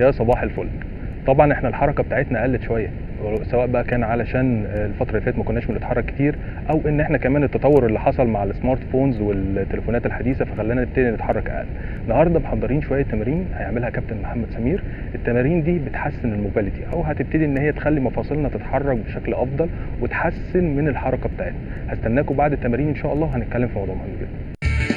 يا صباح الفل طبعا احنا الحركه بتاعتنا قلت شويه سواء بقى كان علشان الفتره اللي فاتت ما كناش بنتحرك كتير او ان احنا كمان التطور اللي حصل مع السمارت فونز والتليفونات الحديثه فخلانا نبتدي نتحرك اقل النهارده محضرين شويه تمارين هيعملها كابتن محمد سمير التمارين دي بتحسن الموبيليتي او هتبتدي ان هي تخلي مفاصلنا تتحرك بشكل افضل وتحسن من الحركه بتاعتنا هستناكم بعد التمارين ان شاء الله هنتكلم في موضوع مهم جدا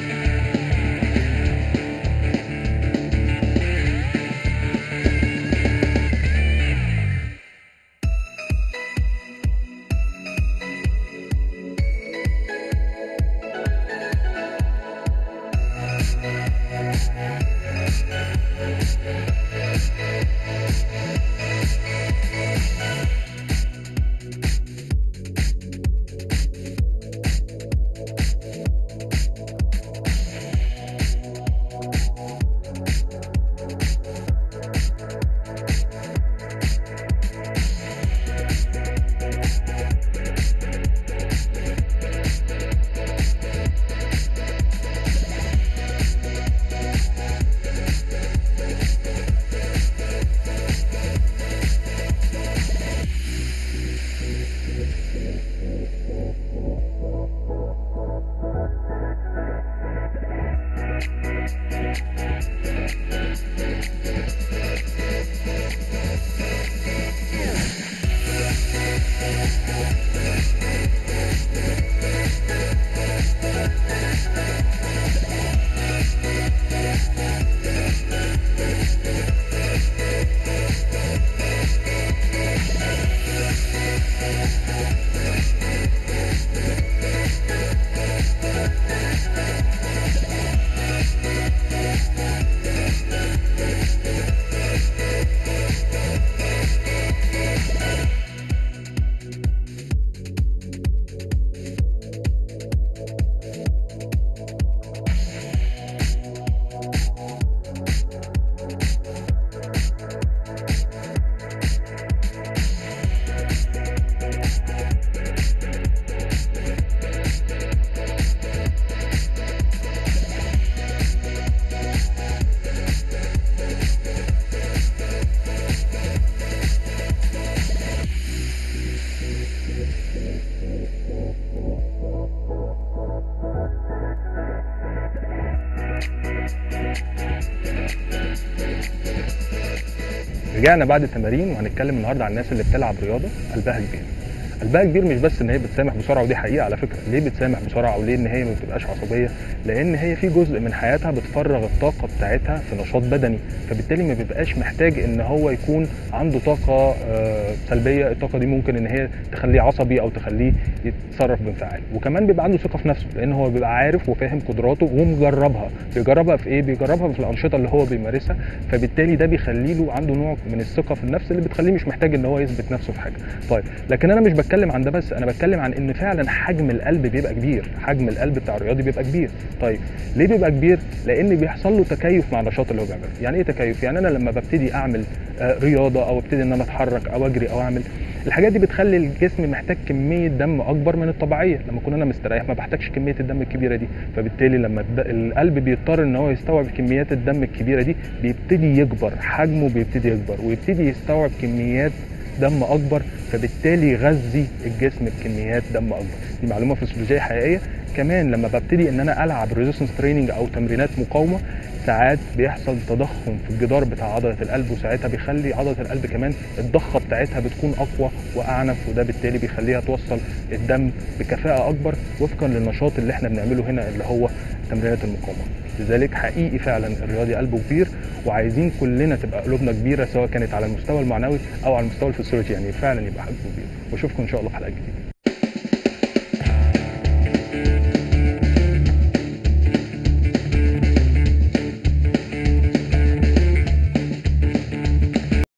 رجعنا بعد التمارين وهنتكلم النهارده عن الناس اللي بتلعب رياضه قلبها كبير قلبها كبير مش بس ان هي بتسامح بسرعه ودي حقيقه على فكره ليه بتسامح بسرعه وليه ان هي ما بتبقاش عصبيه لان هي في جزء من حياتها بتفرغ الطاقه بتاعتها في نشاط بدني فبالتالي ما بيبقاش محتاج ان هو يكون عنده طاقه آه، سلبيه الطاقه دي ممكن ان هي تخليه عصبي او تخليه يتصرف بانفعال وكمان بيبقى عنده ثقه في نفسه لان هو بيبقى عارف وفاهم قدراته ومجربها بيجربها في ايه بيجربها في الانشطه اللي هو بيمارسها فبالتالي ده بيخلي له عنده نوع من الثقه في النفس اللي بتخليه مش محتاج ان هو يثبت نفسه في حاجه طيب لكن انا مش بتكلم عن ده بس انا بتكلم عن ان فعلا حجم القلب بيبقى كبير حجم القلب بتاع الرياضي بيبقى كبير طيب ليه بيبقى كبير لان بيحصل له تكيف مع النشاط اللي هو بيعمله يعني ايه تكيف يعني انا لما ببتدي اعمل آه، رياضه او ابتدي ان انا اتحرك او اجري او اعمل الحاجات دي بتخلي الجسم محتاج كميه دم اكبر من الطبيعيه لما اكون انا مستريح ما بحتاجش كميه الدم الكبيره دي فبالتالي لما الد- القلب بيضطر ان هو يستوعب كميات الدم الكبيره دي بيبتدي يكبر حجمه بيبتدي يكبر ويبتدي يستوعب كميات دم اكبر فبالتالي يغذي الجسم بكميات دم اكبر دي معلومه فسيولوجيه حقيقيه كمان لما ببتدي ان انا العب ريزيستنس تريننج او تمرينات مقاومه ساعات بيحصل تضخم في الجدار بتاع عضله القلب وساعتها بيخلي عضله القلب كمان الضخه بتاعتها بتكون اقوى واعنف وده بالتالي بيخليها توصل الدم بكفاءه اكبر وفقا للنشاط اللي احنا بنعمله هنا اللي هو تمرينات المقاومه لذلك حقيقي فعلا الرياضي قلبه كبير وعايزين كلنا تبقى قلوبنا كبيره سواء كانت على المستوى المعنوي او على المستوى الفسيولوجي يعني فعلا يبقى حجمه كبير واشوفكم ان شاء الله في حلقه جديده